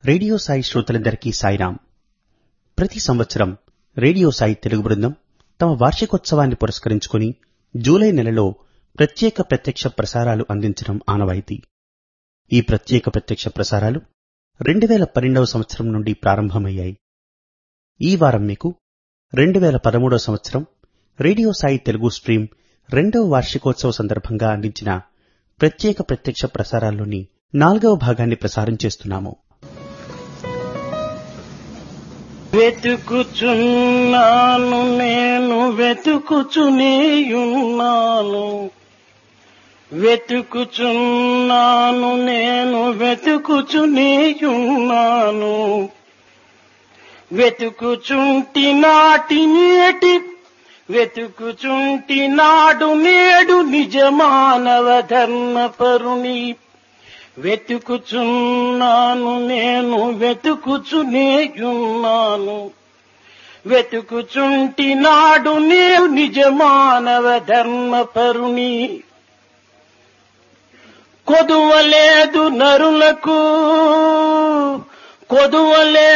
radio Sai శ్రోతలందరికీ సాయిరాం ప్రతి సంవత్సరం రేడియో సాయి తెలుగు బృందం తమ వార్షికోత్సవాన్ని పురస్కరించుకుని జూలై నెలలో ప్రత్యేక ప్రత్యక్ష ప్రసారాలు అందించడం ఆనవాయితీ ఈ ప్రత్యేక ప్రత్యక్ష ప్రసారాలు 2012వ సంవత్సరం నుండి ప్రారంభమయ్యాయి ఈ వారం మీకు 2013వ సంవత్సరం రేడియో సాయి తెలుగు స్ట్రీమ్ రెండవ వార్షికోత్సవ సందర్భంగా అందించిన ప్రత్యేక ప్రత్యక్ష ప్రసారాల్లోని నాలుగవ భాగాన్ని ప్రసారం చేస్తున్నాము వెతుకుచున్నాను నేను వెతుకుచునేయున్నాను వెతుకుచున్నాను నేను వెతుకుచునేయున్నాను వెతుకుచుంటి నాటి నేటి వెతుకుచుంటి నాడు నేడు నిజమానవ ధర్మ పరుని వెతుకుచున్నాను నేను వెతుకుచునేయున్నాను వెతుకుచుంటి నాడు నేను నిజమానవ ధర్మ పరుని కొదువలేదు నరులకు కొదువలే